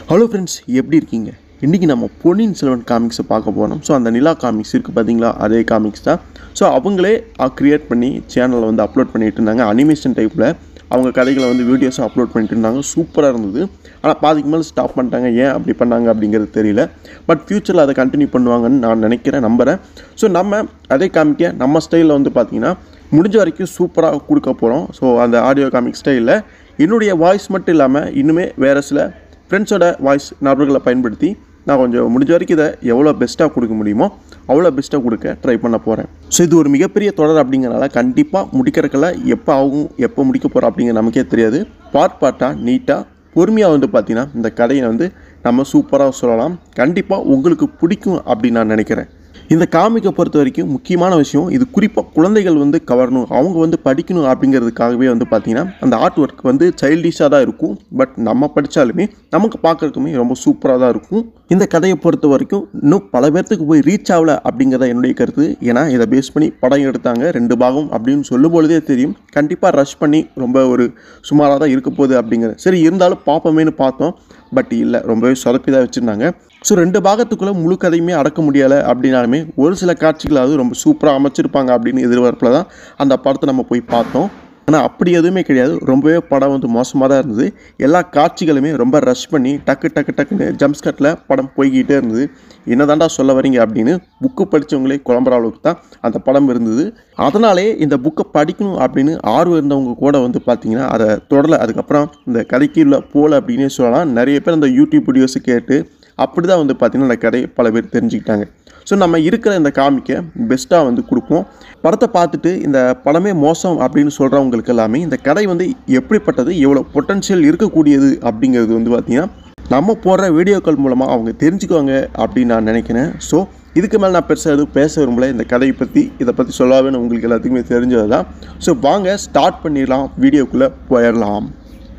hello friends எப்படி இருக்கீங்க இன்றைக்கி நம்ம பொன்னியின் செல்வன் காமிக்ஸை பார்க்க போகிறோம் ஸோ அந்த நிலா காமிக்ஸ் இருக்குது பார்த்தீங்களா அதே காமிக்ஸ் தான் ஸோ அவங்களே க்ரியேட் பண்ணி சேனலில் வந்து அப்லோட் பண்ணிட்டு இருந்தாங்க அனிமேஷன் டைப்பில் அவங்க கதைகளை வந்து வீடியோஸை அப்லோட் பண்ணிட்டு இருந்தாங்க சூப்பராக இருந்தது ஆனால் பாதிக்கு மேலே ஸ்டாப் பண்ணிட்டாங்க ஏன் அப்படி பண்ணாங்க அப்படிங்கிறது தெரியல பட் ஃப்யூச்சரில் அதை கண்டினியூ பண்ணுவாங்கன்னு நான் நினைக்கிறேன் நம்புகிறேன் ஸோ நம்ம அதே காமிக்க நம்ம ஸ்டைலில் வந்து பார்த்திங்கன்னா முடிஞ்ச வரைக்கும் சூப்பராக கொடுக்க போகிறோம் ஸோ அந்த ஆடியோ காமிக் ஸ்டைலில் என்னுடைய வாய்ஸ் மட்டும் இல்லாமல் இன்னுமே வேறு சில ஃப்ரெண்ட்ஸோட வாய்ஸ் நபர்களை பயன்படுத்தி நான் கொஞ்சம் முடிஞ்ச வரைக்கும் இதை எவ்வளோ பெஸ்ட்டாக கொடுக்க முடியுமோ அவ்வளோ பெஸ்ட்டாக கொடுக்க ட்ரை பண்ண போகிறேன் ஸோ இது ஒரு மிகப்பெரிய தொடர் அப்படிங்கிறனால கண்டிப்பாக முடிக்கிறதுக்குள்ள எப்போ ஆகும் எப்போ முடிக்க போகிறோம் அப்படிங்கிற நமக்கே தெரியாது பார்ட் பார்ட்டாக நீட்டாக பொறுமையாக வந்து பார்த்தீங்கன்னா இந்த கதையை வந்து நம்ம சூப்பராக சொல்லலாம் கண்டிப்பாக உங்களுக்கு பிடிக்கும் அப்படின்னு நான் நினைக்கிறேன் இந்த காமிக்கை பொறுத்த வரைக்கும் முக்கியமான விஷயம் இது குறிப்பாக குழந்தைகள் வந்து கவரணும் அவங்க வந்து படிக்கணும் அப்படிங்கிறதுக்காகவே வந்து பார்த்திங்கன்னா அந்த ஆர்ட் ஒர்க் வந்து சைல்டிஷாக தான் இருக்கும் பட் நம்ம படித்தாலுமே நமக்கு பார்க்குறதுக்குமே ரொம்ப சூப்பராக தான் இருக்கும் இந்த கதையை பொறுத்த வரைக்கும் இன்னும் பல பேர்த்துக்கு போய் ரீச் ஆகல அப்படிங்கிறத என்னுடைய கருத்து ஏன்னா இதை பேஸ் பண்ணி படம் எடுத்தாங்க ரெண்டு பாகம் அப்படின்னு சொல்லும் பொழுதே தெரியும் கண்டிப்பாக ரஷ் பண்ணி ரொம்ப ஒரு சுமாராக தான் இருக்க போகுது அப்படிங்கிறது சரி இருந்தாலும் பார்ப்போமேனு பார்த்தோம் பட் இல்லை ரொம்பவே சொதப்பி தான் வச்சுருந்தாங்க ஸோ ரெண்டு பாகத்துக்குள்ளே முழு கதையுமே அடக்க முடியலை அப்படின்னாலுமே ஒரு சில காட்சிகளாவது ரொம்ப சூப்பராக அமைச்சிருப்பாங்க அப்படின்னு எதிர்பார்ப்பில் தான் அந்த படத்தை நம்ம போய் பார்த்தோம் ஆனால் அப்படி எதுவுமே கிடையாது ரொம்பவே படம் வந்து மோசமாக தான் இருந்தது எல்லா காட்சிகளுமே ரொம்ப ரஷ் பண்ணி டக்கு டக்கு டக்குன்னு ஜம்ப்ஸ்கட்டில் படம் போய்கிட்டே இருந்தது என்னதாண்டா சொல்ல வரீங்க அப்படின்னு புக்கு படித்தவங்களே குழம்புற அளவுக்கு தான் அந்த படம் இருந்தது அதனாலே இந்த புக்கை படிக்கணும் அப்படின்னு ஆர்வம் இருந்தவங்க கூட வந்து பார்த்தீங்கன்னா அதை தொடரல அதுக்கப்புறம் இந்த கதைக்கு உள்ள போகல அப்படின்னே சொல்லலாம் நிறைய பேர் அந்த யூடியூப் வீடியோஸை கேட்டு அப்படி தான் வந்து பார்த்திங்கன்னா அந்த கதையை பல பேர் தெரிஞ்சுக்கிட்டாங்க ஸோ நம்ம இருக்கிற இந்த காமிக்கை பெஸ்ட்டாக வந்து கொடுப்போம் படத்தை பார்த்துட்டு இந்த படமே மோசம் அப்படின்னு சொல்கிறவங்களுக்கு எல்லாமே இந்த கதை வந்து எப்படிப்பட்டது எவ்வளோ பொட்டன்ஷியல் இருக்கக்கூடியது அப்படிங்கிறது வந்து பார்த்திங்கன்னா நம்ம போடுற வீடியோக்கள் மூலமாக அவங்க தெரிஞ்சுக்குவாங்க அப்படின்னு நான் நினைக்கிறேன் ஸோ இதுக்கு மேலே நான் பெருசாக எதுவும் பேச விரும்பல இந்த கதையை பற்றி இதை பற்றி சொல்லாவே உங்களுக்கு எல்லாத்துக்குமே தெரிஞ்சது தான் ஸோ வாங்க ஸ்டார்ட் பண்ணிடலாம் வீடியோக்குள்ளே போயிடலாம்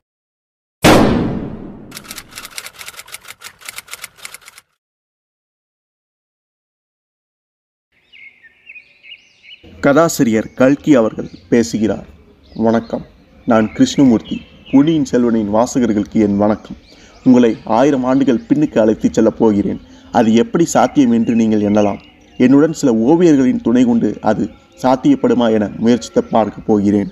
கதாசிரியர் கல்கி அவர்கள் பேசுகிறார் வணக்கம் நான் கிருஷ்ணமூர்த்தி பொன்னியின் செல்வனின் வாசகர்களுக்கு என் வணக்கம் உங்களை ஆயிரம் ஆண்டுகள் பின்னுக்கு அழைத்துச் செல்லப் போகிறேன் அது எப்படி சாத்தியம் என்று நீங்கள் எண்ணலாம் என்னுடன் சில ஓவியர்களின் துணை கொண்டு அது சாத்தியப்படுமா என முயற்சித்து பார்க்க போகிறேன்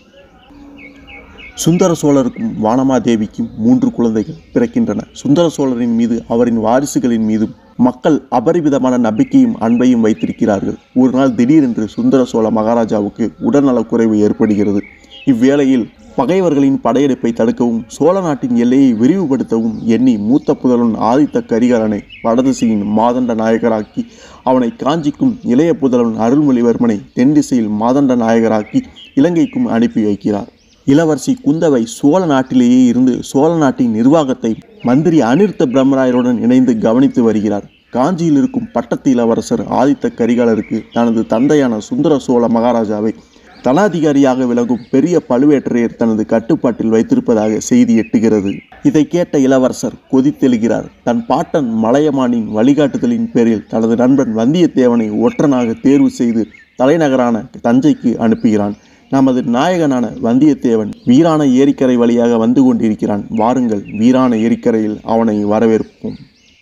சுந்தர சோழருக்கும் வானமாதேவிக்கும் மூன்று குழந்தைகள் பிறக்கின்றன சுந்தர சோழரின் மீது அவரின் வாரிசுகளின் மீதும் மக்கள் அபரிவிதமான நம்பிக்கையும் அன்பையும் வைத்திருக்கிறார்கள் ஒரு நாள் திடீரென்று சுந்தர சோழ மகாராஜாவுக்கு உடல்நலக்குறைவு ஏற்படுகிறது இவ்வேளையில் பகைவர்களின் படையெடுப்பை தடுக்கவும் சோழ நாட்டின் எல்லையை விரிவுபடுத்தவும் எண்ணி மூத்த புதல்வன் ஆதித்த கரிகாலனை வடதிசையின் மாதண்ட நாயகராக்கி அவனை காஞ்சிக்கும் இளைய புதல்வன் அருள்மொழிவர்மனை தென் திசையில் மாதண்ட நாயகராக்கி இலங்கைக்கும் அனுப்பி வைக்கிறார் இளவரசி குந்தவை சோழ நாட்டிலேயே இருந்து சோழ நாட்டின் நிர்வாகத்தை மந்திரி அனிருத்த பிரம்மராயருடன் இணைந்து கவனித்து வருகிறார் காஞ்சியில் இருக்கும் பட்டத்து இளவரசர் ஆதித்த கரிகாலருக்கு தனது தந்தையான சுந்தர சோழ மகாராஜாவை தனாதிகாரியாக விளங்கும் பெரிய பழுவேற்றையர் தனது கட்டுப்பாட்டில் வைத்திருப்பதாக செய்தி எட்டுகிறது இதை கேட்ட இளவரசர் கொதித்தெழுகிறார் தன் பாட்டன் மலையமானின் வழிகாட்டுதலின் பேரில் தனது நண்பன் வந்தியத்தேவனை ஒற்றனாக தேர்வு செய்து தலைநகரான தஞ்சைக்கு அனுப்புகிறான் நமது நாயகனான வந்தியத்தேவன் வீரான ஏரிக்கரை வழியாக வந்து கொண்டிருக்கிறான் வாருங்கள் வீரான ஏரிக்கரையில் அவனை வரவேற்போம்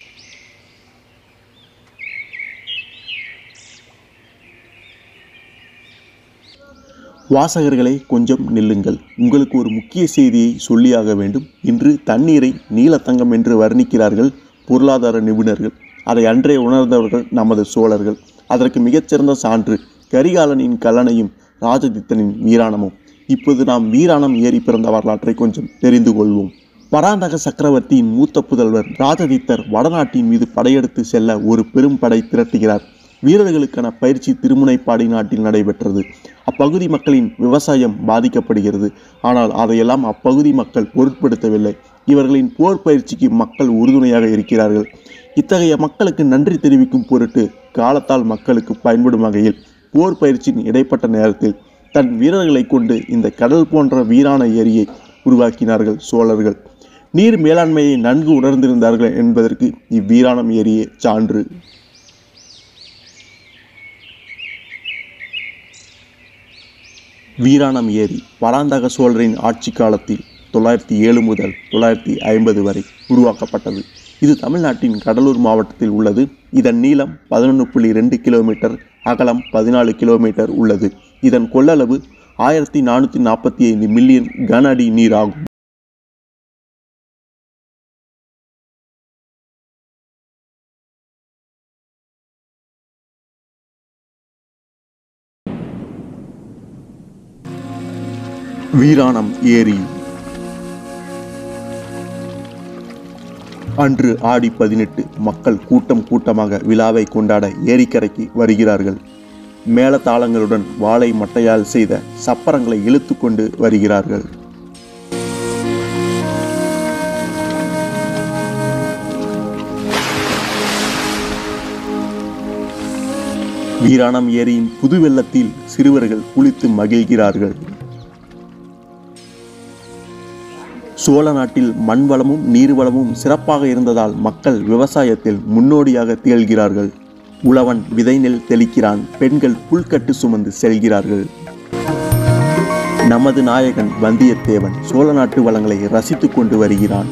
வாசகர்களே கொஞ்சம் நில்லுங்கள் உங்களுக்கு ஒரு முக்கிய செய்தியை சொல்லியாக வேண்டும் இன்று தண்ணீரை நீலத்தங்கம் என்று வர்ணிக்கிறார்கள் பொருளாதார நிபுணர்கள் அதை அன்றே உணர்ந்தவர்கள் நமது சோழர்கள் அதற்கு மிகச்சிறந்த சான்று கரிகாலனின் கல்லணையும் ராஜதித்தனின் வீராணமும் இப்போது நாம் வீராணம் ஏறி பிறந்த வரலாற்றை கொஞ்சம் தெரிந்து கொள்வோம் பராந்தக சக்கரவர்த்தியின் மூத்த புதல்வர் ராஜதித்தர் வடநாட்டின் மீது படையெடுத்து செல்ல ஒரு பெரும் படை திரட்டுகிறார் வீரர்களுக்கான பயிற்சி திருமுனைப்பாடி நாட்டில் நடைபெற்றது அப்பகுதி மக்களின் விவசாயம் பாதிக்கப்படுகிறது ஆனால் அதையெல்லாம் அப்பகுதி மக்கள் பொருட்படுத்தவில்லை இவர்களின் போர் பயிற்சிக்கு மக்கள் உறுதுணையாக இருக்கிறார்கள் இத்தகைய மக்களுக்கு நன்றி தெரிவிக்கும் பொருட்டு காலத்தால் மக்களுக்கு பயன்படும் வகையில் போர் பயிற்சியின் இடைப்பட்ட நேரத்தில் தன் வீரர்களை கொண்டு இந்த கடல் போன்ற வீரான ஏரியை உருவாக்கினார்கள் சோழர்கள் நீர் மேலாண்மையை நன்கு உணர்ந்திருந்தார்கள் என்பதற்கு இவ்வீராணம் ஏரியே சான்று வீராணம் ஏரி பராந்தக சோழரின் ஆட்சி காலத்தில் தொள்ளாயிரத்தி ஏழு முதல் தொள்ளாயிரத்தி ஐம்பது வரை உருவாக்கப்பட்டது இது தமிழ்நாட்டின் கடலூர் மாவட்டத்தில் உள்ளது இதன் நீளம் பதினொன்று புள்ளி ரெண்டு கிலோமீட்டர் அகலம் பதினாலு கிலோமீட்டர் உள்ளது இதன் கொள்ளளவு ஆயிரத்தி நானூற்றி நாற்பத்தி ஐந்து மில்லியன் கன அடி நீர் ஆகும் வீராணம் ஏரி அன்று ஆடி பதினெட்டு மக்கள் கூட்டம் கூட்டமாக விழாவை கொண்டாட ஏரிக்கரைக்கு வருகிறார்கள் மேளதாளங்களுடன் வாழை மட்டையால் செய்த சப்பரங்களை இழுத்து கொண்டு வருகிறார்கள் வீராணம் ஏரியின் புது வெள்ளத்தில் சிறுவர்கள் குளித்து மகிழ்கிறார்கள் சோழ நாட்டில் மண் வளமும் நீர் வளமும் சிறப்பாக இருந்ததால் மக்கள் விவசாயத்தில் முன்னோடியாக திகழ்கிறார்கள் உழவன் விதை நெல் தெளிக்கிறான் பெண்கள் புல்கட்டு சுமந்து செல்கிறார்கள் நமது நாயகன் வந்தியத்தேவன் சோழ நாட்டு வளங்களை ரசித்துக் கொண்டு வருகிறான்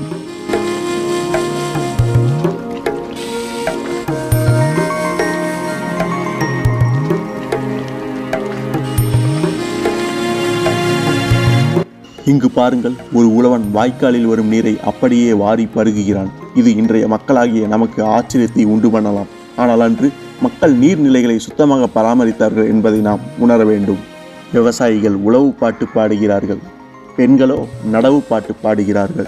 இங்கு பாருங்கள் ஒரு உழவன் வாய்க்காலில் வரும் நீரை அப்படியே வாரி பருகுகிறான் இது இன்றைய மக்களாகிய நமக்கு ஆச்சரியத்தை உண்டு பண்ணலாம் ஆனால் அன்று மக்கள் நீர்நிலைகளை சுத்தமாக பராமரித்தார்கள் என்பதை நாம் உணர வேண்டும் விவசாயிகள் உழவு பாட்டு பாடுகிறார்கள் பெண்களோ நடவு பாட்டு பாடுகிறார்கள்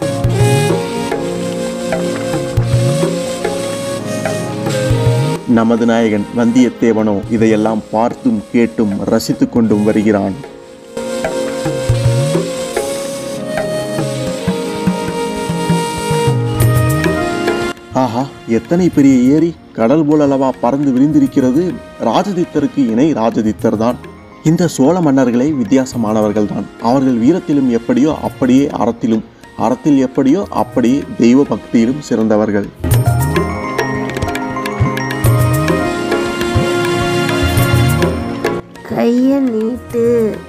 நமது நாயகன் வந்தியத்தேவனோ இதையெல்லாம் பார்த்தும் கேட்டும் ரசித்துக் கொண்டும் வருகிறான் ஆஹா எத்தனை பெரிய ஏரி கடல் போல் அல்லவா பறந்து விரிந்திருக்கிறது ராஜதித்தருக்கு இணை ராஜதித்தர் தான் இந்த சோழ மன்னர்களே வித்தியாசமானவர்கள் தான் அவர்கள் வீரத்திலும் எப்படியோ அப்படியே அறத்திலும் அறத்தில் எப்படியோ அப்படியே தெய்வ பக்தியிலும் சிறந்தவர்கள் கைய நீட்டு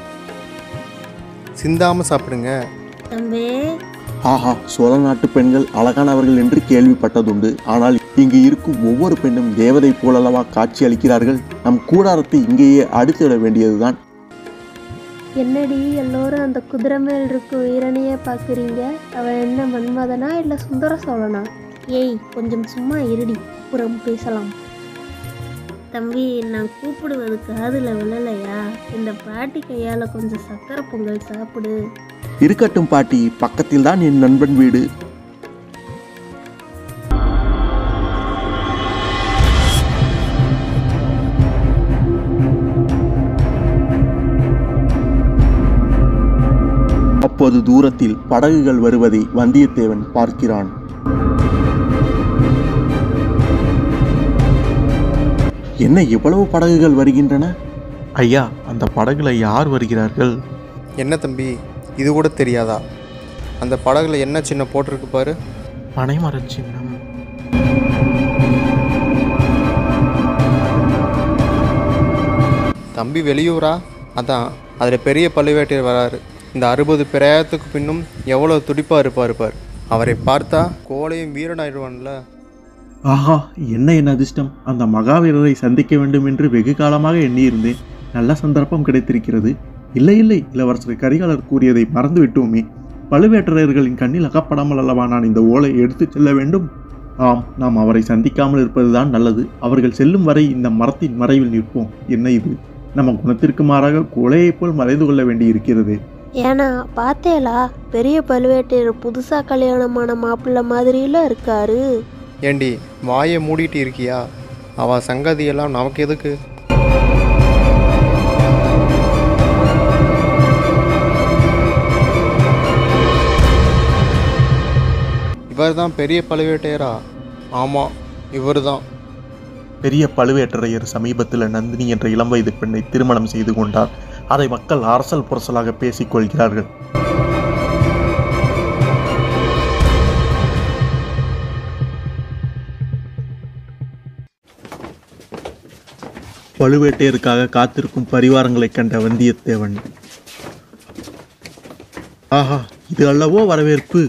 சிந்தாம சாப்பிடுங்க தம்பி ஆஹா சோழ நாட்டு பெண்கள் அழகானவர்கள் என்று கேள்விப்பட்டதுண்டு ஆனால் இங்கு இருக்கும் ஒவ்வொரு பெண்ணும் தேவதை போலல்லவா காட்சி அளிக்கிறார்கள் நம் கூடாரத்தை இங்கேயே அடித்துவிட வேண்டியதுதான் என்னடி எல்லோரும் அந்த குதிரை மேல் இருக்கும் வீரனையே பார்க்குறீங்க அவன் என்ன மன்மதனா இல்லை சுந்தர சோழனா ஏய் கொஞ்சம் சும்மா இருடி அப்புறம் பேசலாம் தம்பி நான் கூப்பிடுவது காதில் விழலையா இந்த பாட்டி கையால் கொஞ்சம் சக்கரை பொங்கல் சாப்பிடு இருக்கட்டும் பாட்டி பக்கத்தில் தான் என் நண்பன் வீடு அப்போது தூரத்தில் படகுகள் வருவதை வந்தியத்தேவன் பார்க்கிறான் என்ன இவ்வளவு படகுகள் வருகின்றன ஐயா அந்த படகுல யார் வருகிறார்கள் என்ன தம்பி இது கூட தெரியாதா அந்த படகுல என்ன சின்ன போட்டிருக்கு பாரு பனைமரச் சின்னம் தம்பி வெளியூரா அதான் அதில் பெரிய பழுவேட்டையர் வராரு இந்த அறுபது பிரயாயத்துக்கு பின்னும் எவ்வளோ துடிப்பாக இருப்பார் பார் அவரை பார்த்தா கோழையும் வீரனாயிடுவான்ல ஆஹா என்ன என் அதிர்ஷ்டம் அந்த மகாவீரரை சந்திக்க வேண்டும் என்று வெகு காலமாக எண்ணியிருந்தேன் நல்ல சந்தர்ப்பம் கிடைத்திருக்கிறது இல்லை இல்லை இளவரசர் கரிகாலர் கூறியதை மறந்து விட்டோமே பழுவேட்டரையர்களின் கண்ணில் அகப்படாமல் அல்லவா நான் இந்த ஓலை எடுத்துச் செல்ல வேண்டும் ஆம் நாம் அவரை சந்திக்காமல் இருப்பதுதான் நல்லது அவர்கள் செல்லும் வரை இந்த மரத்தின் மறைவில் நிற்போம் என்ன இது நம்ம குணத்திற்கு மாறாக கோலையைப் போல் மறைந்து கொள்ள வேண்டியிருக்கிறது ஏன்னா பார்த்தேலா பெரிய பழுவேட்டையர் புதுசாக கல்யாணமான மாப்பிள்ளை மாதிரில இருக்காரு ஏண்டி வாயை மூடிட்டு இருக்கியா அவ சங்கதியெல்லாம் நமக்கு எதுக்கு இவர் தான் பெரிய பழுவேட்டையரா ஆமாம் இவர் தான் பெரிய பழுவேட்டரையர் சமீபத்தில் நந்தினி என்ற இளம் வயது பெண்ணை திருமணம் செய்து கொண்டார் அதை மக்கள் அரசல் புரசலாக பேசிக் கொள்கிறார்கள் பழுவேட்டையருக்காக காத்திருக்கும் பரிவாரங்களைக் கண்ட வந்தியத்தேவன் ஆஹா இது அல்லவோ வரவேற்பு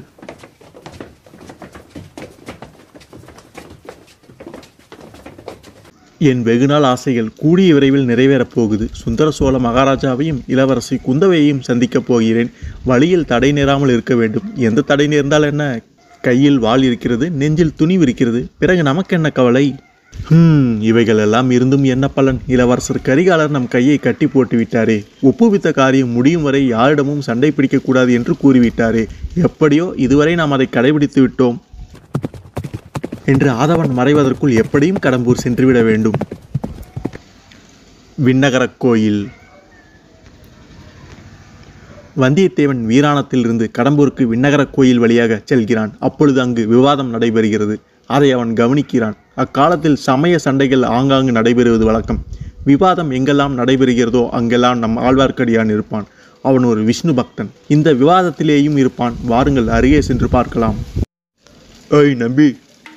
என் வெகுநாள் ஆசைகள் கூடிய விரைவில் நிறைவேறப் போகுது சுந்தர சோழ மகாராஜாவையும் இளவரசி குந்தவையையும் சந்திக்கப் போகிறேன் வழியில் தடை நேராமல் இருக்க வேண்டும் எந்த தடை நேர்ந்தால் என்ன கையில் வாள் இருக்கிறது நெஞ்சில் துணிவு இருக்கிறது பிறகு நமக்கு என்ன கவலை ஹம் இவைகள் எல்லாம் இருந்தும் என்ன பலன் இளவரசர் கரிகாலர் நம் கையை கட்டி போட்டு விட்டாரே ஒப்புவித்த காரியம் முடியும் வரை யாரிடமும் சண்டை பிடிக்கக்கூடாது என்று கூறிவிட்டாரே எப்படியோ இதுவரை நாம் அதை கடைபிடித்து விட்டோம் என்று ஆதவன் மறைவதற்குள் எப்படியும் கடம்பூர் சென்றுவிட வேண்டும் விண்ணகரக் கோயில் வந்தியத்தேவன் வீராணத்திலிருந்து கடம்பூருக்கு விண்ணகரக் கோயில் வழியாக செல்கிறான் அப்பொழுது அங்கு விவாதம் நடைபெறுகிறது அதை அவன் கவனிக்கிறான் அக்காலத்தில் சமய சண்டைகள் ஆங்காங்கு நடைபெறுவது வழக்கம் விவாதம் எங்கெல்லாம் நடைபெறுகிறதோ அங்கெல்லாம் நம் ஆழ்வார்க்கடியான் இருப்பான் அவன் ஒரு விஷ்ணு பக்தன் இந்த விவாதத்திலேயும் இருப்பான் வாருங்கள் அருகே சென்று பார்க்கலாம் ஏய் நம்பி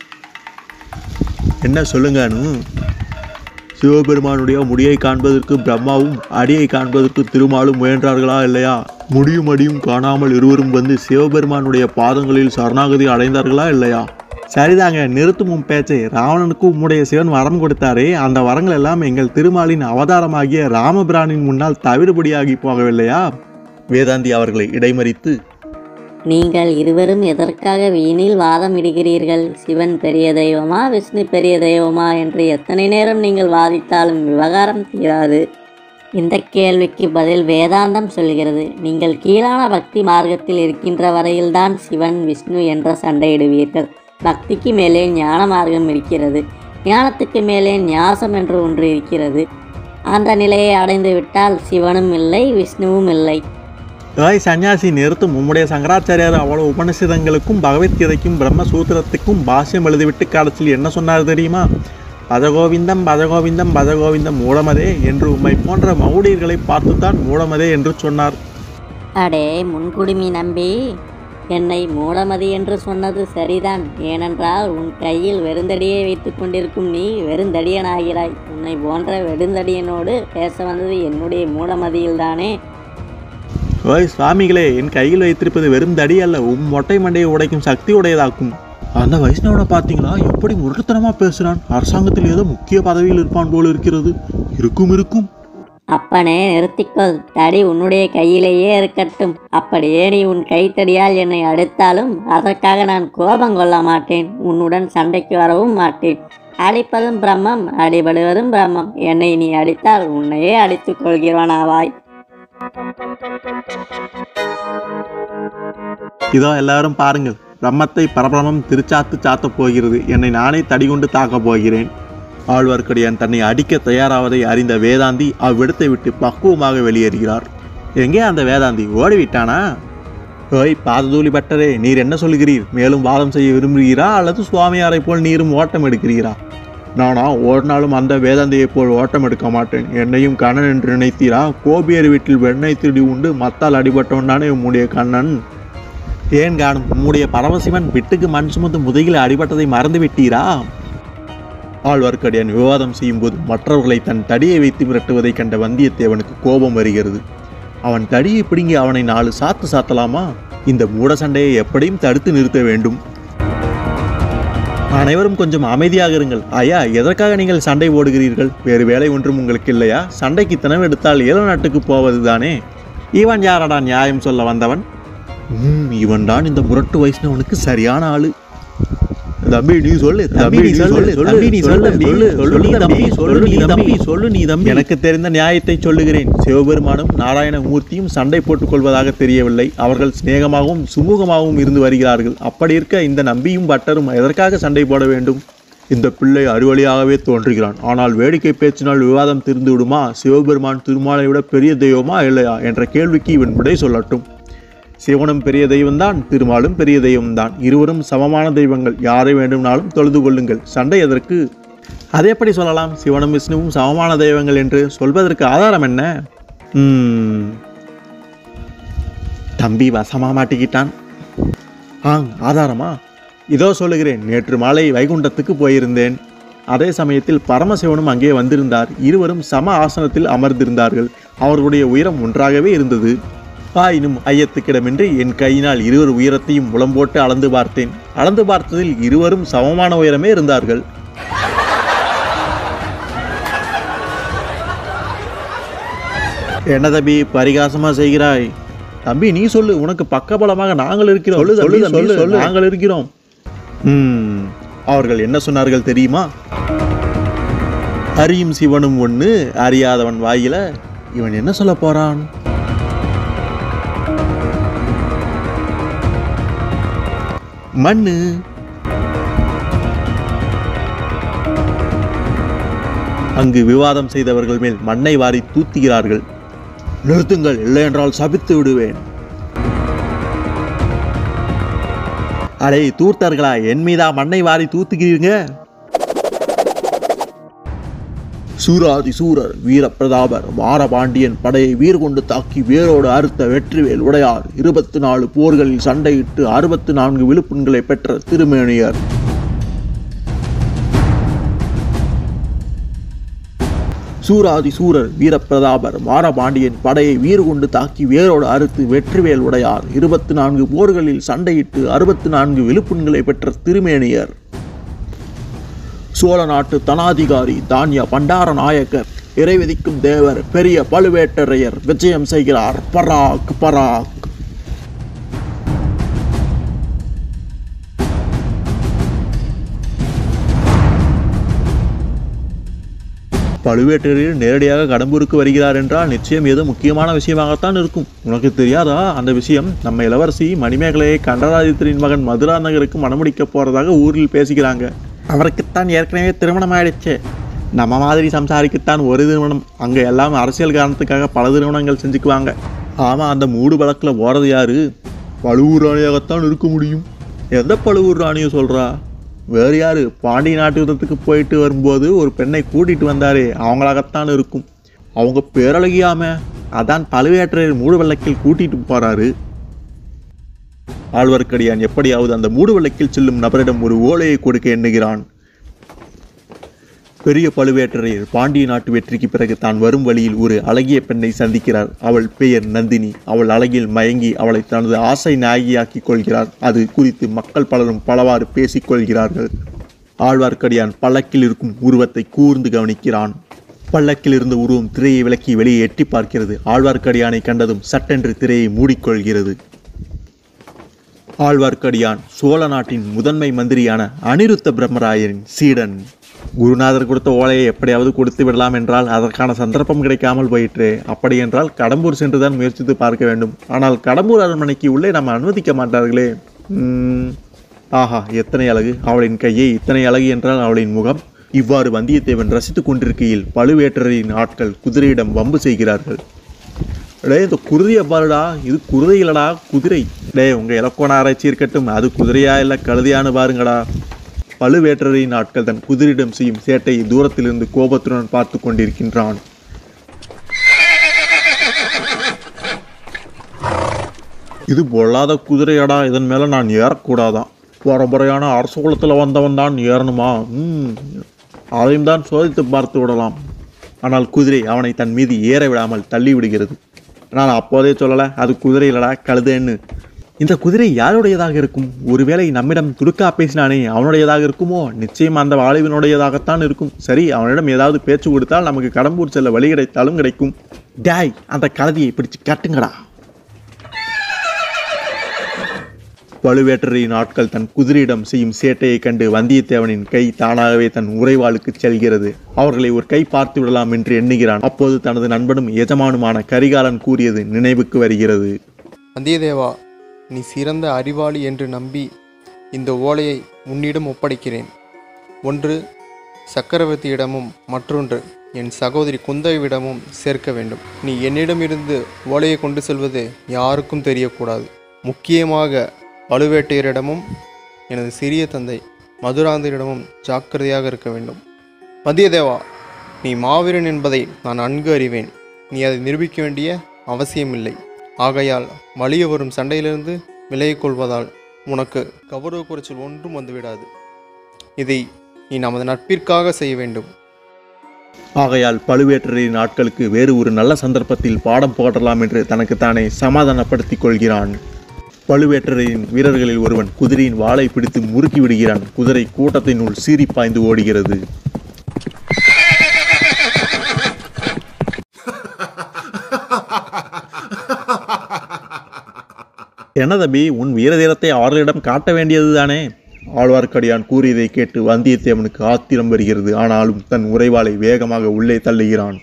என்ன சொல்லுங்கன்னு சிவபெருமானுடைய முடியை காண்பதற்கு பிரம்மாவும் அடியை காண்பதற்கு திருமாலும் முயன்றார்களா இல்லையா முடியும் அடியும் காணாமல் இருவரும் வந்து சிவபெருமானுடைய பாதங்களில் சரணாகதி அடைந்தார்களா இல்லையா சரிதாங்க நிறுத்தும் உன் பேச்சை ராவணனுக்கு உம்முடைய சிவன் வரம் கொடுத்தாரே அந்த வரங்கள் எல்லாம் எங்கள் திருமாலின் அவதாரமாகிய ராமபிரானின் முன்னால் தவிடுபடியாகி போகவில்லையா வேதாந்தி அவர்களை இடைமறித்து நீங்கள் இருவரும் எதற்காக வீணில் வாதம் இடுகிறீர்கள் சிவன் பெரிய தெய்வமா விஷ்ணு பெரிய தெய்வமா என்று எத்தனை நேரம் நீங்கள் வாதித்தாலும் விவகாரம் தீராது இந்த கேள்விக்கு பதில் வேதாந்தம் சொல்கிறது நீங்கள் கீழான பக்தி மார்க்கத்தில் இருக்கின்ற வரையில்தான் சிவன் விஷ்ணு என்ற சண்டையிடுவீர்கள் பக்திக்கு மேலே ஞான மார்க்கம் இருக்கிறது ஞானத்துக்கு மேலே ஞாசம் என்று ஒன்று இருக்கிறது அந்த நிலையை அடைந்து விட்டால் சிவனும் இல்லை விஷ்ணுவும் இல்லை ஏய் சன்னியாசி நிறுத்தும் உம்முடைய சங்கராச்சாரியார் அவ்வளவு உபனிஷதங்களுக்கும் பகவத்கீதைக்கும் பிரம்மசூத்திரத்துக்கும் பாஷ்யம் எழுதிவிட்டு கடைசியில் என்ன சொன்னார் தெரியுமா பஜகோவிந்தம் பஜகோவிந்தம் பஜகோவிந்தம் மூடமதே என்று உம்மை போன்ற மௌடியர்களை பார்த்துத்தான் மூடமதே என்று சொன்னார் அடே முன்குடுமி நம்பி என்னை மூடமதி என்று சொன்னது சரிதான் ஏனென்றால் உன் கையில் வெறுந்தடியை வைத்துக் கொண்டிருக்கும் நீ வெறுந்தடியனாகிறாய் உன்னை போன்ற வெறுந்தடியனோடு பேச வந்தது என்னுடைய மூடமதியில்தானே ஓய் சுவாமிகளே என் கையில் வைத்திருப்பது வெறும் தடி அல்ல உம் மொட்டை மண்டையை உடைக்கும் சக்தி உடையதாக்கும் அந்த வைஷ்ணவனை பார்த்தீங்களா எப்படி முரட்டுத்தனமா பேசுறான் அரசாங்கத்தில் ஏதோ முக்கிய பதவியில் இருப்பான் போல இருக்கிறது இருக்கும் இருக்கும் அப்பனே நிறுத்திக்கொள் தடி உன்னுடைய கையிலேயே இருக்கட்டும் அப்படியே நீ உன் கைத்தடியால் என்னை அடித்தாலும் அதற்காக நான் கோபம் கொள்ள மாட்டேன் உன்னுடன் சண்டைக்கு வரவும் மாட்டேன் அடிப்பதும் பிரம்மம் அடிபடுவதும் பிரம்மம் என்னை நீ அடித்தால் உன்னையே அடித்துக் கொள்கிறவனாவாய் இதோ எல்லாரும் பாருங்கள் பிரம்மத்தை பரபிரமம் திருச்சாத்து சாத்தப் போகிறது என்னை நானே தடி கொண்டு தாக்கப் போகிறேன் ஆழ்வார்க்கடியான் தன்னை அடிக்க தயாராவதை அறிந்த வேதாந்தி அவ்விடத்தை விட்டு பக்குவமாக வெளியேறுகிறார் எங்கே அந்த வேதாந்தி ஓடிவிட்டானா ஓய் பாததூளி பட்டரே நீர் என்ன சொல்கிறீர் மேலும் வாதம் செய்ய விரும்புகிறீரா அல்லது சுவாமியாரை போல் நீரும் ஓட்டம் எடுக்கிறீரா நானா ஓடினாலும் அந்த வேதாந்தியைப் போல் ஓட்டம் எடுக்க மாட்டேன் என்னையும் கண்ணன் என்று நினைத்தீரா கோபியர் வீட்டில் வெண்ணெய் திருடி உண்டு மத்தால் அடிபட்டவன் தானே உம்முடைய கண்ணன் ஏன் காணும் உம்முடைய பரமசிவன் விட்டுக்கு மண் சுமந்து முதுகில் அடிபட்டதை மறந்து விட்டீரா ஆழ்வார்க்கடியான் விவாதம் செய்யும்போது மற்றவர்களை தன் தடியை வைத்து மிரட்டுவதைக் கண்ட வந்தியத்தேவனுக்கு கோபம் வருகிறது அவன் தடியை பிடுங்கி அவனை நாலு சாத்து சாத்தலாமா இந்த மூட சண்டையை எப்படியும் தடுத்து நிறுத்த வேண்டும் அனைவரும் கொஞ்சம் அமைதியாக இருங்கள் ஐயா எதற்காக நீங்கள் சண்டை போடுகிறீர்கள் வேறு வேலை ஒன்றும் உங்களுக்கு இல்லையா சண்டைக்கு தினம் எடுத்தால் ஏழு நாட்டுக்கு போவது தானே இவன் யாரடா நியாயம் சொல்ல வந்தவன் ம் இவன் தான் இந்த முரட்டு வைஷ்ணவனுக்கு சரியான ஆளு தம்பி நீ சொல்லு தம்பி நீ சொல்லு தம்பி நீ சொல்லு சொல்லு சொல்லு நீ தம்பி சொல்லு நீ தம்பி சொல்லு நீ தம்பி எனக்கு தெரிந்த நியாயத்தை சொல்லுகிறேன் சிவபெருமானும் நாராயணமூர்த்தியும் சண்டை போட்டுக் கொள்வதாக தெரியவில்லை அவர்கள் சிநேகமாகவும் சுமூகமாகவும் இருந்து வருகிறார்கள் அப்படி இருக்க இந்த நம்பியும் பட்டரும் எதற்காக சண்டை போட வேண்டும் இந்த பிள்ளை அறிவழியாகவே தோன்றுகிறான் ஆனால் வேடிக்கை பேச்சினால் விவாதம் திருந்து விடுமா சிவபெருமான் திருமாலை விட பெரிய தெய்வமா இல்லையா என்ற கேள்விக்கு இவன் விடை சொல்லட்டும் சிவனும் பெரிய தெய்வம்தான் திருமாலும் பெரிய தெய்வம்தான் இருவரும் சமமான தெய்வங்கள் யாரை வேண்டுமானாலும் தொழுது கொள்ளுங்கள் சண்டை எதற்கு அதை எப்படி சொல்லலாம் சிவனும் விஷ்ணுவும் சமமான தெய்வங்கள் என்று சொல்வதற்கு ஆதாரம் என்ன ம், தம்பி வசமா மாட்டிக்கிட்டான் ஆ ஆதாரமா இதோ சொல்லுகிறேன் நேற்று மாலை வைகுண்டத்துக்கு போயிருந்தேன் அதே சமயத்தில் பரமசிவனும் அங்கே வந்திருந்தார் இருவரும் சம ஆசனத்தில் அமர்ந்திருந்தார்கள் அவர்களுடைய உயரம் ஒன்றாகவே இருந்தது ஆயினும் ஐயத்துக்கிடமின்றி என் கையினால் இருவர் உயரத்தையும் முலம் போட்டு அளந்து பார்த்தேன் அளந்து பார்த்ததில் இருவரும் சமமான உயரமே இருந்தார்கள் என்ன தம்பி பரிகாசமா செய்கிறாய் தம்பி நீ சொல்லு உனக்கு பக்கபலமாக நாங்கள் இருக்கிறோம் சொல்லு சொல்லு சொல்லு சொல்லு நாங்கள் இருக்கிறோம் ம், அவர்கள் என்ன சொன்னார்கள் தெரியுமா அறியும் சிவனும் ஒன்று அறியாதவன் வாயில இவன் என்ன சொல்ல போறான் மண்ணு அங்கு விவாதம் செய்தவர்கள் மேல் மண்ணை வாரி தூத்துகிறார்கள் நிறுத்துங்கள் இல்லையென்றால் சபித்து விடுவேன் அடே தூர்த்தார்களா என் மீதா மண்ணை வாரி தூத்துகிறீங்க சூராதி சூரர் வீரப்பிரதாபர் மாரபாண்டியன் படையை வீர் கொண்டு தாக்கி வேரோடு அறுத்த வெற்றிவேல் உடையார் இருபத்தி நாலு போர்களில் சண்டையிட்டு அறுபத்து நான்கு விழுப்புண்களை பெற்ற திருமேனியர் சூராதி சூரர் வீரப்பிரதாபர் மாரபாண்டியன் படையை வீறு கொண்டு தாக்கி வேரோடு அறுத்து வெற்றிவேல் உடையார் இருபத்தி நான்கு போர்களில் சண்டையிட்டு அறுபத்தி நான்கு விழுப்புண்களை பெற்ற திருமேனியர் சோழ நாட்டு தனாதிகாரி தானிய பண்டார நாயக்கர் இறைவிதிக்கும் தேவர் பெரிய பழுவேட்டரையர் விஜயம் செய்கிறார் பராக் பராக் பழுவேட்டரையர் நேரடியாக கடம்பூருக்கு வருகிறார் என்றால் நிச்சயம் ஏதோ முக்கியமான விஷயமாகத்தான் இருக்கும் உனக்கு தெரியாதா அந்த விஷயம் நம்ம இளவரசி மணிமேகலையை கண்டராதித்தரின் மகன் மதுரா நகருக்கு மணமுடிக்க போறதாக ஊரில் பேசிக்கிறாங்க அவருக்குத்தான் ஏற்கனவே திருமணம் ஆயிடுச்சு நம்ம மாதிரி சம்சாரிக்குத்தான் ஒரு திருமணம் அங்கே எல்லாம் அரசியல் காரணத்துக்காக பல திருமணங்கள் செஞ்சுக்குவாங்க ஆமாம் அந்த மூடு வழக்கில் போகிறது யாரு பழுவூர் ராணியாகத்தான் இருக்க முடியும் எந்த பழுவூர் ராணியை சொல்கிறா வேறு யாரு பாண்டிய நாட்டு யுத்தத்துக்கு போயிட்டு வரும்போது ஒரு பெண்ணை கூட்டிட்டு வந்தாரே அவங்களாகத்தான் இருக்கும் அவங்க பேரழகியாம அதான் பழுவேற்றையர் மூடு வெள்ளக்கில் கூட்டிட்டு போறாரு ஆழ்வார்க்கடியான் எப்படியாவது அந்த மூடு வெள்ளக்கில் செல்லும் நபரிடம் ஒரு ஓலையை கொடுக்க எண்ணுகிறான் பெரிய பழுவேட்டரையர் பாண்டிய நாட்டு வெற்றிக்கு பிறகு தான் வரும் வழியில் ஒரு அழகிய பெண்ணை சந்திக்கிறார் அவள் பெயர் நந்தினி அவள் அழகில் மயங்கி அவளை தனது ஆசை நாயகியாக்கிக் கொள்கிறார் அது குறித்து மக்கள் பலரும் பலவாறு பேசிக் கொள்கிறார்கள் ஆழ்வார்க்கடியான் பல்லக்கில் இருக்கும் உருவத்தை கூர்ந்து கவனிக்கிறான் பல்லக்கில் இருந்த உருவம் திரையை விலக்கி வெளியே எட்டி பார்க்கிறது ஆழ்வார்க்கடியானை கண்டதும் சட்டென்று திரையை மூடிக்கொள்கிறது ஆழ்வார்க்கடியான் சோழ நாட்டின் முதன்மை மந்திரியான அனிருத்த பிரம்மராயரின் சீடன் குருநாதர் கொடுத்த ஓலையை எப்படியாவது கொடுத்து விடலாம் என்றால் அதற்கான சந்தர்ப்பம் கிடைக்காமல் போயிற்று அப்படி என்றால் கடம்பூர் சென்றுதான் முயற்சித்து பார்க்க வேண்டும் ஆனால் கடம்பூர் அரண்மனைக்கு உள்ளே நம்ம அனுமதிக்க மாட்டார்களே உம், ஆஹா எத்தனை அழகு அவளின் கையை இத்தனை அழகு என்றால் அவளின் முகம் இவ்வாறு வந்தியத்தேவன் ரசித்துக் கொண்டிருக்கையில் பழுவேட்டரின் ஆட்கள் குதிரையிடம் வம்பு செய்கிறார்கள் டேய் இந்த குருதியை பாருடா இது குருதை இல்லடா குதிரை டேய் உங்க இலக்கோண ஆராய்ச்சி இருக்கட்டும் அது குதிரையா இல்ல கழுதையான்னு பாருங்கடா பழுவேட்டரின் ஆட்கள் தன் குதிரையிடம் செய்யும் சேட்டையை தூரத்திலிருந்து கோபத்துடன் பார்த்து கொண்டிருக்கின்றான் இது பொல்லாத குதிரையாடா இதன் மேல நான் ஏறக்கூடாதான் பரம்பரையான அரச குலத்தில் வந்தவன் தான் ஏறணுமா ம் அதையும் தான் சோதித்து பார்த்து விடலாம் ஆனால் குதிரை அவனை தன் மீது ஏற விடாமல் தள்ளி விடுகிறது நான் அப்போதே சொல்லலை அது குதிரை இல்லடா கழுதைன்னு இந்த குதிரை யாருடையதாக இருக்கும் ஒருவேளை நம்மிடம் துடுக்கா பேசினானே அவனுடையதாக இருக்குமோ நிச்சயம் அந்த வாலிபனுடையதாகத்தான் இருக்கும் சரி அவனிடம் ஏதாவது பேச்சு கொடுத்தால் நமக்கு கடம்பூர் செல்ல வழி கிடைத்தாலும் கிடைக்கும் டேய் அந்த கழுதையை பிடிச்சு கட்டுங்கடா பழுவேட்டரின் ஆட்கள் தன் குதிரையிடம் செய்யும் சேட்டையைக் கண்டு வந்தியத்தேவனின் கை தானாகவே தன் உறைவாளுக்கு செல்கிறது அவர்களை ஒரு கை பார்த்து விடலாம் என்று எண்ணுகிறான் அப்போது தனது நண்பனும் எஜமானுமான கரிகாலன் கூறியது நினைவுக்கு வருகிறது வந்தியத்தேவா நீ சிறந்த அறிவாளி என்று நம்பி இந்த ஓலையை உன்னிடம் ஒப்படைக்கிறேன் ஒன்று சக்கரவர்த்தியிடமும் மற்றொன்று என் சகோதரி குந்தவியிடமும் சேர்க்க வேண்டும் நீ என்னிடமிருந்து ஓலையை கொண்டு செல்வது யாருக்கும் தெரியக்கூடாது முக்கியமாக பழுவேட்டையரிடமும் எனது சிறிய தந்தை மதுராந்தரிடமும் ஜாக்கிரதையாக இருக்க வேண்டும் வந்தியத்தேவா நீ மாவீரன் என்பதை நான் நன்கு அறிவேன் நீ அதை நிரூபிக்க வேண்டிய அவசியமில்லை ஆகையால் வலிய வரும் சண்டையிலிருந்து விலகிக் கொள்வதால் உனக்கு கௌரவ குறைச்சல் ஒன்றும் வந்துவிடாது இதை நீ நமது நட்பிற்காக செய்ய வேண்டும் ஆகையால் பழுவேட்டரையின் ஆட்களுக்கு வேறு ஒரு நல்ல சந்தர்ப்பத்தில் பாடம் புகட்டலாம் என்று தனக்குத்தானே சமாதானப்படுத்திக் கொள்கிறான் பழுவேட்டரையின் வீரர்களில் ஒருவன் குதிரையின் வாளை பிடித்து முறுக்கி விடுகிறான் குதிரை கூட்டத்தினுள் சீறி பாய்ந்து ஓடுகிறது என்ன தம்பி உன் வீரதீரத்தை அவர்களிடம் காட்ட வேண்டியதுதானே ஆழ்வார்க்கடியான் கூறியதை கேட்டு வந்தியத்தேவனுக்கு ஆத்திரம் வருகிறது ஆனாலும் தன் உறைவாளை வேகமாக உள்ளே தள்ளுகிறான்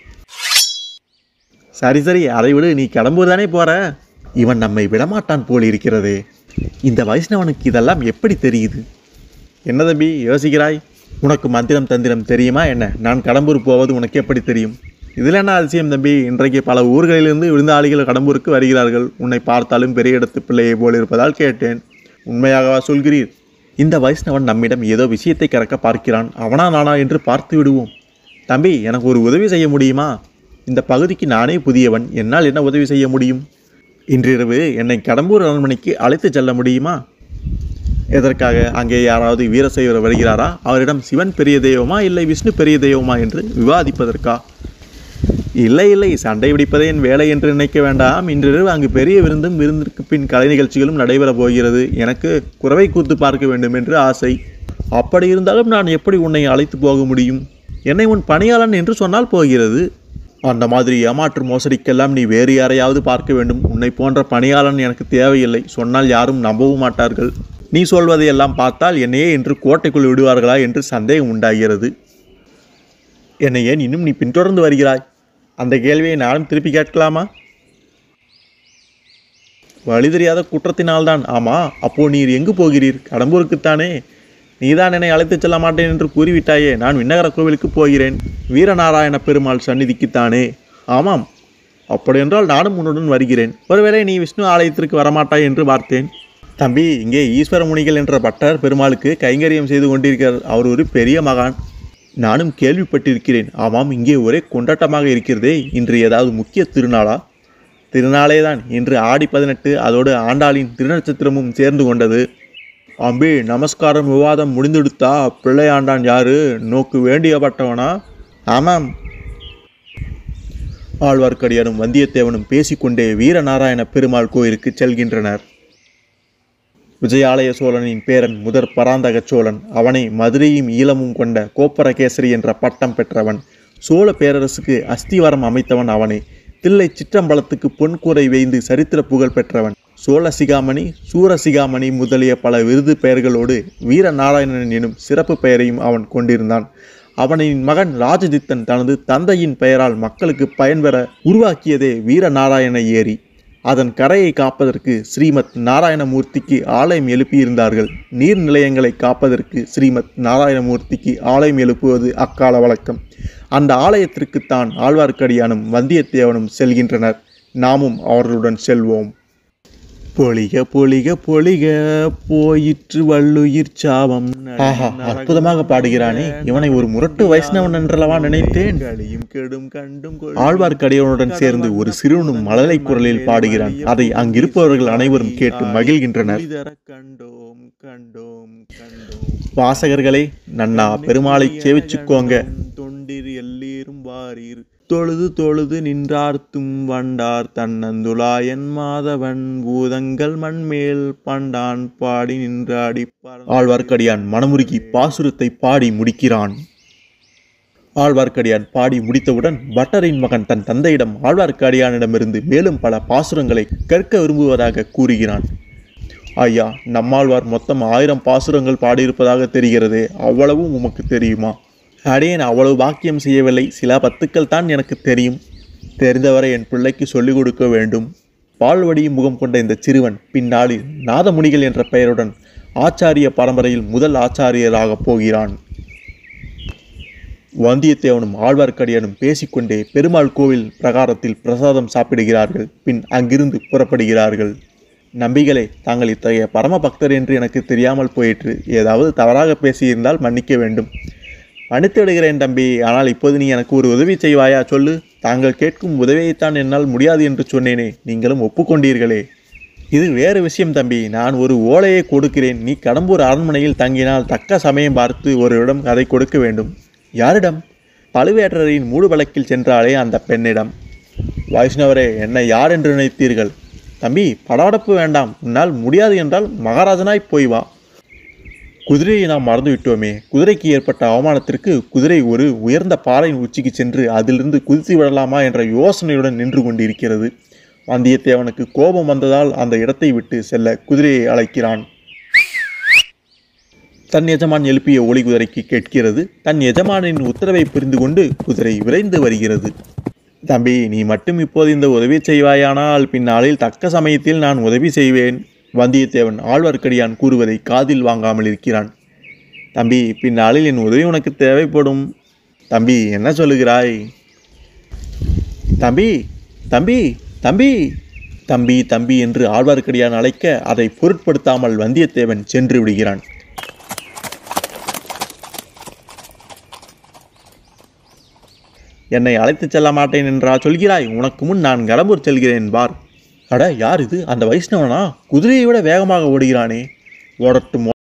சரி சரி அதை விடு நீ கிளம்புவது தானே போற இவன் நம்மை விடமாட்டான் போல் இருக்கிறதே இந்த வைஷ்ணவனுக்கு இதெல்லாம் எப்படி தெரியுது என்ன தம்பி யோசிக்கிறாய் உனக்கு மந்திரம் தந்திரம் தெரியுமா என்ன நான் கடம்பூர் போவது உனக்கு எப்படி தெரியும் இதில் என்ன அதிசயம் தம்பி இன்றைக்கு பல ஊர்களிலிருந்து விருந்தாளிகள் கடம்பூருக்கு வருகிறார்கள் உன்னை பார்த்தாலும் பெரிய இடத்து பிள்ளையை போல் இருப்பதால் கேட்டேன் உண்மையாகவா சொல்கிறீர் இந்த வைஷ்ணவன் நம்மிடம் ஏதோ விஷயத்தை கறக்க பார்க்கிறான் அவனா நானா என்று பார்த்து விடுவோம் தம்பி எனக்கு ஒரு உதவி செய்ய முடியுமா இந்த பகுதிக்கு நானே புதியவன் என்னால் என்ன உதவி செய்ய முடியும் இன்றிரவு என்னை கடம்பூர் அரண்மனைக்கு அழைத்து செல்ல முடியுமா எதற்காக அங்கே யாராவது வீரசைவர் வருகிறாரா அவரிடம் சிவன் பெரிய தெய்வமா இல்லை விஷ்ணு பெரிய தெய்வமா என்று விவாதிப்பதற்கா இல்லை இல்லை சண்டை பிடிப்பதே என் வேலை என்று நினைக்க வேண்டாம் இன்றிரவு அங்கு பெரிய விருந்தும் விருந்திற்கு பின் கலை நிகழ்ச்சிகளும் நடைபெறப் போகிறது எனக்கு குறவை கூத்து பார்க்க வேண்டும் என்று ஆசை அப்படி இருந்தாலும் நான் எப்படி உன்னை அழைத்து போக முடியும் என்னை உன் பணியாளன் என்று சொன்னால் போகிறது அந்த மாதிரி ஏமாற்று மோசடிக்கெல்லாம் நீ வேறு யாரையாவது பார்க்க வேண்டும் உன்னை போன்ற பணியாளன் எனக்கு தேவையில்லை சொன்னால் யாரும் நம்பவும் மாட்டார்கள் நீ சொல்வதையெல்லாம் பார்த்தால் என்னையே என்று கோட்டைக்குள் விடுவார்களா என்று சந்தேகம் உண்டாகிறது என்னை ஏன் இன்னும் நீ பின்தொடர்ந்து வருகிறாய் அந்த கேள்வியை நானும் திருப்பி கேட்கலாமா வழி தெரியாத குற்றத்தினால்தான் ஆமா அப்போ நீர் எங்கு போகிறீர் கடம்பூருக்குத்தானே நீதான் என்னை அழைத்துச் செல்ல மாட்டேன் என்று கூறிவிட்டாயே நான் விண்ணகர கோவிலுக்கு போகிறேன் வீரநாராயண பெருமாள் சந்நிதிக்குத்தானே ஆமாம் அப்படியென்றால் நானும் உன்னுடன் வருகிறேன் ஒருவேளை நீ விஷ்ணு ஆலயத்திற்கு வரமாட்டாய் என்று பார்த்தேன் தம்பி இங்கே ஈஸ்வர முனிகள் என்ற பட்டர் பெருமாளுக்கு கைங்கரியம் செய்து கொண்டிருக்கிறார் அவர் ஒரு பெரிய மகான் நானும் கேள்விப்பட்டிருக்கிறேன் ஆமாம் இங்கே ஒரே கொண்டாட்டமாக இருக்கிறதே இன்று ஏதாவது முக்கிய திருநாளா திருநாளே தான் இன்று ஆடி பதினெட்டு அதோடு ஆண்டாளின் திருநட்சத்திரமும் சேர்ந்து கொண்டது அம்பி நமஸ்காரம் விவாதம் முடிந்துடுத்தா பிள்ளையாண்டான் யாரு நோக்கு வேண்டியப்பட்டவனா ஆமாம் ஆழ்வார்க்கடியானும் வந்தியத்தேவனும் பேசிக்கொண்டே வீரநாராயண பெருமாள் கோயிலுக்கு செல்கின்றனர் விஜயாலய சோழனின் பேரன் முதற் பராந்தக சோழன் அவனை மதுரையும் ஈழமும் கொண்ட கோப்பரகேசரி என்ற பட்டம் பெற்றவன் சோழ பேரரசுக்கு அஸ்திவாரம் அமைத்தவன் அவனே தில்லை சிற்றம்பலத்துக்கு பொன்கூரை வேய்ந்து சரித்திர புகழ் பெற்றவன் சோழ சிகாமணி சூரசிகாமணி முதலிய பல விருது பெயர்களோடு வீரநாராயணன் எனும் சிறப்பு பெயரையும் அவன் கொண்டிருந்தான் அவனின் மகன் ராஜதித்தன் தனது தந்தையின் பெயரால் மக்களுக்கு பயன்பெற உருவாக்கியதே வீரநாராயண ஏரி அதன் கரையை காப்பதற்கு ஸ்ரீமத் நாராயணமூர்த்திக்கு ஆலயம் எழுப்பியிருந்தார்கள் நீர்நிலையங்களை காப்பதற்கு ஸ்ரீமத் நாராயணமூர்த்திக்கு ஆலயம் எழுப்புவது அக்கால வழக்கம் அந்த ஆலயத்திற்குத்தான் ஆழ்வார்க்கடியானும் வந்தியத்தேவனும் செல்கின்றனர் நாமும் அவர்களுடன் செல்வோம் பொலிக பொலிக பொலிக போயிற்று வள்ளுயிர் சாபம் ஆஹா அற்புதமாக பாடுகிறானே இவனை ஒரு முரட்டு வைஷ்ணவன் என்றளவா நினைத்தேன் கெடும் கண்டும் ஆழ்வார்க்கடியவனுடன் சேர்ந்து ஒரு சிறுவனும் மழலை குரலில் பாடுகிறான் அதை அங்கிருப்பவர்கள் அனைவரும் கேட்டு மகிழ்கின்றனர் கண்டோம் கண்டோம் கண்டோம் வாசகர்களே நன்னா பெருமாளை சேவிச்சுக்கோங்க தொண்டிர் எல்லீரும் வாரீர் தொழுது தொழுது நின்றார்த்தும் வண்டார் தன்னந்துலாயன் மாதவன் பூதங்கள் மண்மேல் பண்டான் பாடி நின்றாடி ஆழ்வார்க்கடியான் மனமுருகி பாசுரத்தை பாடி முடிக்கிறான் ஆழ்வார்க்கடியான் பாடி முடித்தவுடன் பட்டரின் மகன் தன் தந்தையிடம் ஆழ்வார்க்கடியானிடமிருந்து மேலும் பல பாசுரங்களை கற்க விரும்புவதாக கூறுகிறான் ஐயா நம்மாழ்வார் மொத்தம் ஆயிரம் பாசுரங்கள் பாடியிருப்பதாக தெரிகிறதே அவ்வளவும் உமக்கு தெரியுமா அடேன் அவ்வளவு பாக்கியம் செய்யவில்லை சில பத்துக்கள் தான் எனக்கு தெரியும் தெரிந்தவரை என் பிள்ளைக்கு சொல்லிக் கொடுக்க வேண்டும் பால்வடியும் முகம் கொண்ட இந்த சிறுவன் பின்னாளில் நாதமுனிகள் என்ற பெயருடன் ஆச்சாரிய பரம்பரையில் முதல் ஆச்சாரியராகப் போகிறான் வந்தியத்தேவனும் ஆழ்வார்க்கடியானும் பேசிக்கொண்டே பெருமாள் கோவில் பிரகாரத்தில் பிரசாதம் சாப்பிடுகிறார்கள் பின் அங்கிருந்து புறப்படுகிறார்கள் நம்பிகளே தாங்கள் இத்தகைய பரம பக்தர் என்று எனக்கு தெரியாமல் போயிற்று ஏதாவது தவறாக பேசியிருந்தால் மன்னிக்க வேண்டும் மன்னித்து விடுகிறேன் தம்பி ஆனால் இப்போது நீ எனக்கு ஒரு உதவி செய்வாயா சொல்லு தாங்கள் கேட்கும் உதவியைத்தான் என்னால் முடியாது என்று சொன்னேனே நீங்களும் ஒப்புக்கொண்டீர்களே இது வேறு விஷயம் தம்பி நான் ஒரு ஓலையை கொடுக்கிறேன் நீ கடம்பூர் அரண்மனையில் தங்கினால் தக்க சமயம் பார்த்து ஒரு இடம் அதை கொடுக்க வேண்டும் யாரிடம் பழுவேட்டரின் மூடு வழக்கில் சென்றாலே அந்த பெண்ணிடம் வைஷ்ணவரே என்னை யார் என்று நினைத்தீர்கள் தம்பி படபடப்பு வேண்டாம் உன்னால் முடியாது என்றால் மகாராஜனாய் போய் வா குதிரையை நாம் மறந்து விட்டோமே குதிரைக்கு ஏற்பட்ட அவமானத்திற்கு குதிரை ஒரு உயர்ந்த பாறையின் உச்சிக்கு சென்று அதிலிருந்து குதித்து விடலாமா என்ற யோசனையுடன் நின்று கொண்டிருக்கிறது வந்தியத்தேவனுக்கு கோபம் வந்ததால் அந்த இடத்தை விட்டு செல்ல குதிரையை அழைக்கிறான் தன் எஜமான் எழுப்பிய ஒளி குதிரைக்கு கேட்கிறது தன் எஜமானின் உத்தரவை புரிந்து கொண்டு குதிரை விரைந்து வருகிறது தம்பி நீ மட்டும் இப்போது இந்த உதவி செய்வாயானால் பின்னாளில் தக்க சமயத்தில் நான் உதவி செய்வேன் வந்தியத்தேவன் ஆழ்வார்க்கடியான் கூறுவதை காதில் வாங்காமல் இருக்கிறான் தம்பி பின்னாளில் என் உதவி உனக்கு தேவைப்படும் தம்பி என்ன சொல்லுகிறாய் தம்பி தம்பி தம்பி தம்பி தம்பி என்று ஆழ்வார்க்கடியான் அழைக்க அதை பொருட்படுத்தாமல் வந்தியத்தேவன் சென்று விடுகிறான் என்னை அழைத்துச் செல்ல மாட்டேன் என்றா சொல்கிறாய் உனக்கு முன் நான் கடம்பூர் செல்கிறேன் பார் அட யார் இது அந்த வைஷ்ணவனா குதிரையை விட வேகமாக ஓடுகிறானே ஓடட்டும்